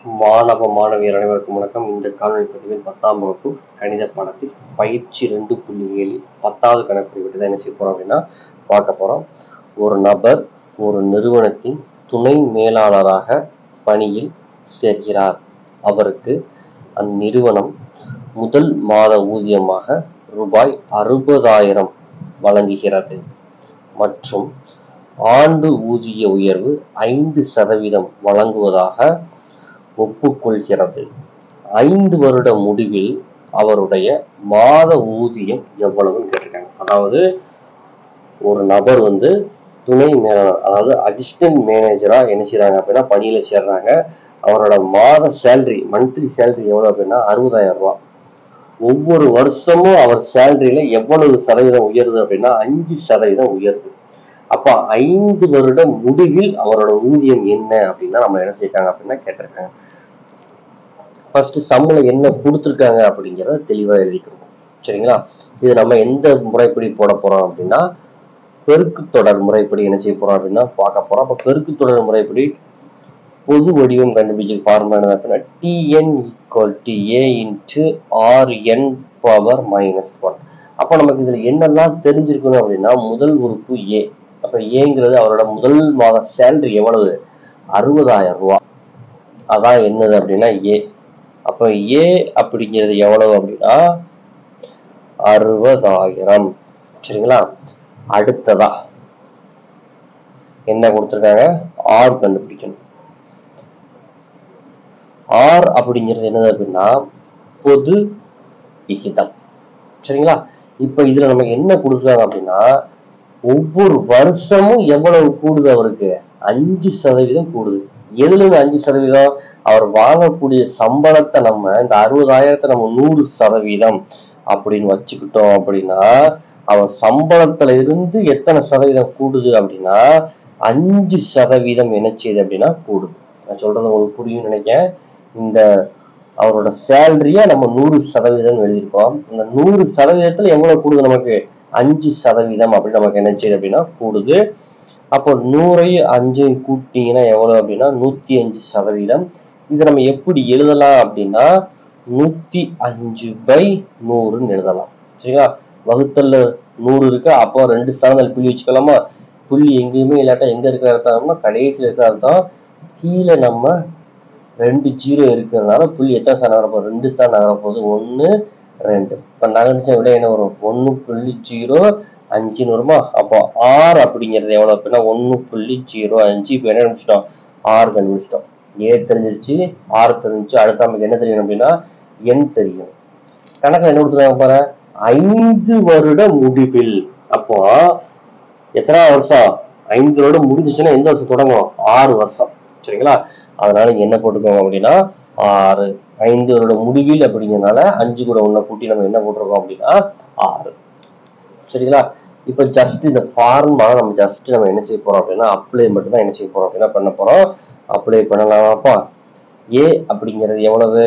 மாணவ மாணவியர் அனைவருக்கும் வணக்கம் இந்த காணொலி பதிவில் பத்தாம் வகுப்பு கணித பாடத்தில் பயிற்சி ரெண்டு புள்ளி ஏழில் பத்தாவது கணக்கு குறிப்பிட்டு தான் என்ன செய்ய போறோம் அப்படின்னா பார்க்க போறோம் ஒரு நபர் ஒரு நிறுவனத்தின் துணை மேலாளராக பணியில் சேர்கிறார் அவருக்கு அந்நிறுவனம் முதல் மாத ஊதியமாக ரூபாய் அறுபதாயிரம் வழங்குகிறது மற்றும் ஆண்டு ஊதிய உயர்வு ஐந்து சதவீதம் வழங்குவதாக ஒப்புக்கொள்கிறது ஐந்து வருட முடிவில் அவருடைய மாத ஊதியம் எவ்வளவுன்னு கேட்டிருக்காங்க அதாவது ஒரு நபர் வந்து துணை மேலாளர் அதாவது அசிஸ்டன்ட் மேனேஜரா என்ன செய்றாங்க அப்படின்னா பணியில சேர்றாங்க அவரோட மாத சேலரி மந்த்லி சேலரி எவ்வளவு அப்படின்னா அறுபதாயிரம் ரூபாய் ஒவ்வொரு வருஷமும் அவர் சேலரியில எவ்வளவு சதவீதம் உயருது அப்படின்னா அஞ்சு சதவீதம் உயருது அப்ப ஐந்து வருடம் முடிவில் அவரோட ஊதியம் என்ன அப்படின்னா நம்ம என்ன செய்யறாங்க அப்படின்னா கேட்டிருக்காங்க ஃபர்ஸ்ட் சம்பள என்ன கொடுத்துருக்காங்க அப்படிங்கிறத தெளிவா எழுதிக்கணும் சரிங்களா இது நம்ம எந்த முறைப்படி போட போறோம் அப்படின்னா பெருக்கு தொடர் முறைப்படி என்ன செய்ய போறோம் அப்படின்னா பார்க்க போறோம் அப்ப பெருக்கு தொடர் முறைப்படி பொது வடிவம் கண்டுபிடிக்க ஃபார்முலா என்ன அப்படின்னா TN equal to a into RN power minus one அப்போ நமக்கு இதுல என்னெல்லாம் தெரிஞ்சிருக்கணும் அப்படின்னா முதல் உறுப்பு ஏ அப்ப ஏங்கிறது அவரோட முதல் மாத சேலரி எவ்வளவு அறுபதாயிரம் ரூபாய் அதான் என்னது அப்படின்னா ஏ அப்ப ஏ அப்படிங்கிறது எவ்வளவு அப்படின்னா அறுபதாயிரம் சரிங்களா அடுத்ததா என்ன கொடுத்துருக்காங்க ஆர் கண்டுபிடிக்கணும் ஆர் அப்படிங்கிறது என்னது அப்படின்னா பொது விகிதம் சரிங்களா இப்ப இதுல நமக்கு என்ன கொடுக்குறாங்க அப்படின்னா ஒவ்வொரு வருஷமும் எவ்வளவு கூடுது அவருக்கு அஞ்சு சதவீதம் கூடுது எதுல இருந்து அஞ்சு சதவீதம் அவர் வாங்கக்கூடிய சம்பளத்தை நம்ம இந்த அறுபதாயிரத்தை நம்ம நூறு சதவீதம் அப்படின்னு வச்சுக்கிட்டோம் அப்படின்னா அவர் சம்பளத்துல இருந்து எத்தனை சதவீதம் கூடுது அப்படின்னா அஞ்சு சதவீதம் என்ன செய்யுது அப்படின்னா கூடுது நான் சொல்றது உங்களுக்கு புரியும் நினைக்கிறேன் இந்த அவரோட சேலரிய நம்ம நூறு சதவீதம் எழுதியிருக்கோம் இந்த நூறு சதவீதத்துல எவ்வளவு கூடுது நமக்கு அஞ்சு சதவீதம் அப்படின்னு நமக்கு என்ன செய்யுது அப்படின்னா கூடுது அப்போ நூறையும் அஞ்சையும் கூட்டிங்கன்னா எவ்வளவு அப்படின்னா நூத்தி அஞ்சு சதவீதம் இது நம்ம எப்படி எழுதலாம் அப்படின்னா நூத்தி அஞ்சு பை நூறுன்னு எழுதலாம் சரிங்களா வகுத்தல்ல நூறு இருக்கு அப்போ ரெண்டு ஸ்தானங்கள் புள்ளி வச்சுக்கலாமா புள்ளி எங்கேயுமே இல்லாட்டா எங்க இருக்கிற அர்த்தம்னா கடைசியில் இருக்கிற அர்த்தம் கீழே நம்ம ரெண்டு ஜீரோ இருக்கிறதுனால புள்ளி எத்தனை ஸ்தானம் நகரப்போகுது ரெண்டு ஸ்தானம் நகரப்போகுது ஒன்று ரெண்டு இப்போ நகர்ச்ச விட என்ன வரும் ஒன்று புள்ளி ஜீரோ அஞ்சுன்னு வருமா அப்போ ஆறு அப்படிங்கிறது எவ்வளோ அப்படின்னா ஒன்று புள்ளி ஜீரோ அஞ்சு இப்போ என்ன கண்டுபிடிச்சிட்டோம் ஆறு கண்டுபிடிச்சிட்டோம் ஏ தெரிஞ்சிருச்சு ஆறு தெரிஞ்சிச்சு அடுத்த நமக்கு என்ன தெரியும் அப்படின்னா எண் தெரியும் கணக்கில் என்ன கொடுத்துருக்காங்க பாரு ஐந்து வருட முடிவில் அப்போ எத்தனை வருஷம் ஐந்து வருடம் முடிஞ்சிச்சுன்னா எந்த வருஷம் தொடங்கும் ஆறு வருஷம் சரிங்களா அதனால இங்க என்ன போட்டுக்கோங்க அப்படின்னா ஆறு ஐந்து வருட முடிவில் அப்படிங்கிறதுனால அஞ்சு கூட ஒண்ணு கூட்டி நம்ம என்ன போட்டிருக்கோம் அப்படின்னா ஆறு சரிங்களா இப்ப ஜஸ்ட் இந்த ஃபார்மா நம்ம ஜஸ்ட் நம்ம என்ன செய்ய போறோம் அப்படின்னா அப்ளை மட்டும் தான் என்ன செய்ய போறோம் அப்படின்னா பண்ண போறோம் அப்ளை பண்ணலாமாப்பா ஏ அப்படிங்கிறது எவ்வளவு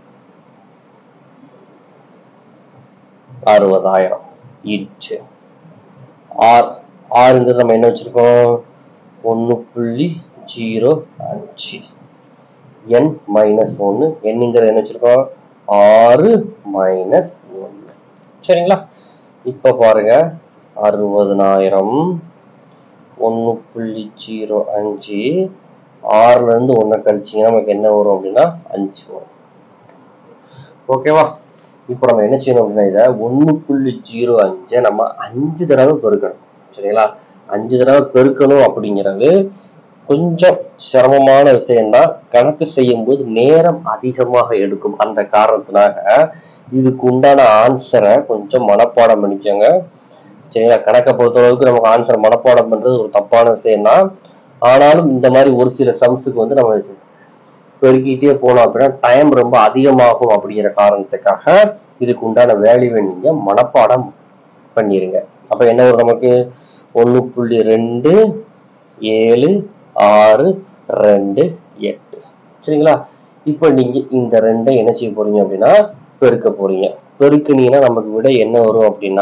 அறுபதாயிரம் இன்ச்சு ஆர் ஆறுங்கிறது நம்ம என்ன வச்சிருக்கோம் ஒன்று புள்ளி ஜீரோ அஞ்சு என் மைனஸ் ஒன்று என்னங்கிறது என்ன வச்சிருக்கோம் ஆறு மைனஸ் ஒன்று சரிங்களா இப்போ பாருங்க அறுபதனாயிரம் ஒன்று புள்ளி ஜீரோ அஞ்சு ஆறுல இருந்து ஒன்றை கழிச்சிங்கன்னா நமக்கு என்ன வரும் அப்படின்னா அஞ்சு வரும் ஓகேவா இப்போ நம்ம என்ன செய்யணும் அப்படின்னா இதை ஒன்று புள்ளி ஜீரோ அஞ்சை நம்ம அஞ்சு தடவை பெருக்கணும் சரிங்களா அஞ்சு தடவை பெருக்கணும் அப்படிங்கிறது கொஞ்சம் சிரமமான விஷயம்தான் கணக்கு செய்யும் போது நேரம் அதிகமாக எடுக்கும் அந்த காரணத்தினாக இதுக்கு உண்டான ஆன்சரை கொஞ்சம் மனப்பாடம் பண்ணிக்கோங்க சரிங்களா கணக்கை பொறுத்தளவுக்கு நமக்கு ஆன்சர் மனப்பாடம் பண்றது ஒரு தப்பான விஷயம்தான் ஆனாலும் இந்த மாதிரி ஒரு சில சம்ஸுக்கு வந்து நம்ம பெருக்கிட்டே போனோம் அப்படின்னா டைம் ரொம்ப அதிகமாகும் அப்படிங்கிற காரணத்துக்காக இதுக்கு உண்டான வேல்யூவை நீங்க மனப்பாடம் பண்ணிருங்க அப்ப என்ன வரும் நமக்கு ஒன்று புள்ளி ரெண்டு ஏழு ஆறு ரெண்டு எட்டு சரிங்களா இப்போ நீங்க இந்த ரெண்டை என்ன செய்ய போறீங்க அப்படின்னா பெருக்க போறீங்க பெருக்குனீங்கன்னா நமக்கு விட என்ன வரும் அப்படின்னா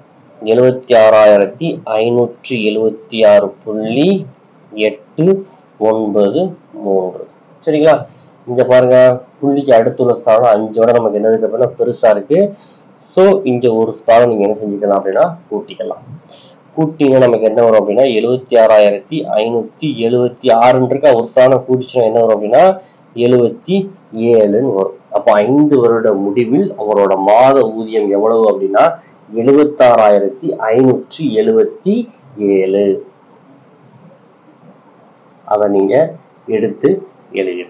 எழுவத்தி ஆறாயிரத்தி ஐநூற்றி எழுவத்தி ஆறு புள்ளி எட்டு ஒன்பது மூன்று சரிங்களா இங்க பாருங்க புள்ளிக்கு அடுத்துள்ள ஸ்தானம் அஞ்சோட நமக்கு என்னது அப்படின்னா பெருசா இருக்கு ஸோ இங்க ஒரு ஸ்தானம் நீங்க என்ன செஞ்சுக்கலாம் அப்படின்னா கூட்டிக்கலாம் கூட்டிங்கன்னா நமக்கு என்ன வரும் அப்படின்னா எழுபத்தி ஆறாயிரத்தி ஐநூத்தி எழுபத்தி ஆறுன்னு இருக்கா ஒரு ஸ்தானம் கூட்டிச்சுன்னா என்ன வரும் அப்படின்னா எழுபத்தி ஏழுன்னு வரும் அப்போ ஐந்து வருட முடிவில் அவரோட மாத ஊதியம் எவ்வளவு அப்படின்னா எழுபத்தாறாயிரத்தி ஐநூற்றி எழுபத்தி ஏழு அதை நீங்க எடுத்து எழுதிருங்க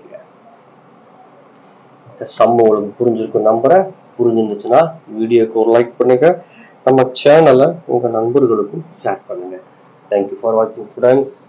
சம் உங்களுக்கு புரிஞ்சிருக்கும் நம்புறேன் புரிஞ்சிருந்துச்சுன்னா வீடியோக்கு ஒரு லைக் பண்ணுங்க நம்ம சேனலை உங்க நண்பர்களுக்கும் ஷேர் பண்ணுங்க தேங்க்யூ ஃபார் வாட்சிங் ஸ்டூடெண்ட்ஸ்